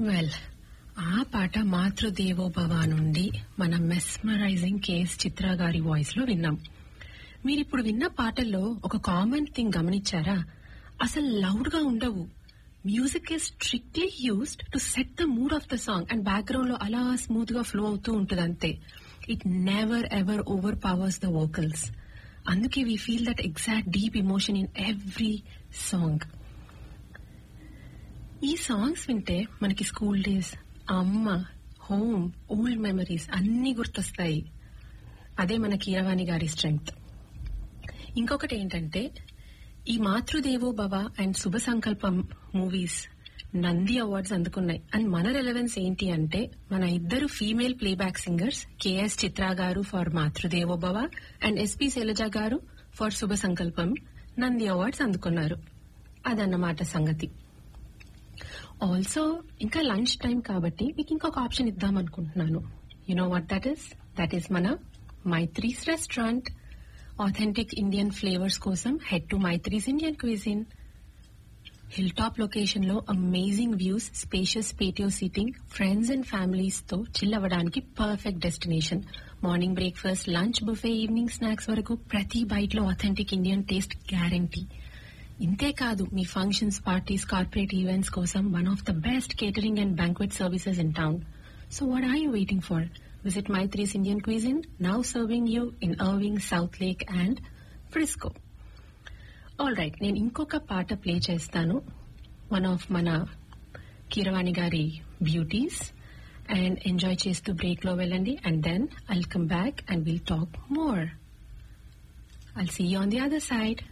well ఆ పాట మాతృదేవో భవ నుండి మన మెస్మరైజింగ్ కేఎస్ చిత్ర గారి వాయిస్ లో విన్నాం మీరిప్పుడు విన్న పాటల్లో ఒక కామన్ థింగ్ గమనించారా అసలు లౌడ్ గా ఉండవు music is strictly used to set the mood of the song and background లో అలా స్మూత్ గా ఫ్లో అవుతూ ఉంటుంది అంతే it never ever overpowers the vocals అందుకే we feel that exact deep emotion in every song ఈ songs వింటే మనకి స్కూల్ డేస్ అమ్మ హోమ్ ఓల్డ్ మెమరీస్ అన్ని గుర్తొస్తాయి అదే మన కీరవాణి గారి స్ట్రెంగ్త్ ఇంకొకటి ఏంటంటే ఈ మాతృదేవో భవ అండ్ శుభ సంకల్పం మూవీస్ నంది అవార్డ్స్ అందుకున్నాయి అండ్ మన రెలవెన్స్ ఏంటి అంటే మన ఇద్దరు female playback singers KS Chithra గారు ఫర్ మాతృదేవో భవ అండ్ ఎస్పి శైలజ గారు ఫర్ శుభ సంకల్పం నంది అవార్డ్స్ అందుకున్నారు అదన్నమాట సంగతి ఆల్సో ఇంకా లంచ్ టైం కాబట్టి మీకు ఇంకొక ఆప్షన్ ఇద్దాం అనుకుంటున్నాను you know what that is that is మన Maithri's restaurant authentic Indian flavours కోసం head to Maithri's Indian cuisine hill top location లో amazing views spacious patio seating friends and families తో చిల్ అవ్వడానికి perfect destination morning breakfast lunch buffet evening snacks వరకు ప్రతి byte లో authentic Indian taste guarantee ఇంతే కాదు మీ ఫంక్షన్స్ పార్టీస్ కార్పొరేట్ ఈవెంట్స్ కోసం one of the best catering and banquet services in town so what are you waiting for visit Maithri's Indian cuisine now serving you in Irving Southlake and Frisco all right నేను ఇంకొక పాట play చేస్తాను one of మన కీరవాణి గారి beauties and enjoy చేస్తూ break లో వెళ్ళండి and then I'll come back and will talk more I'll see on the other side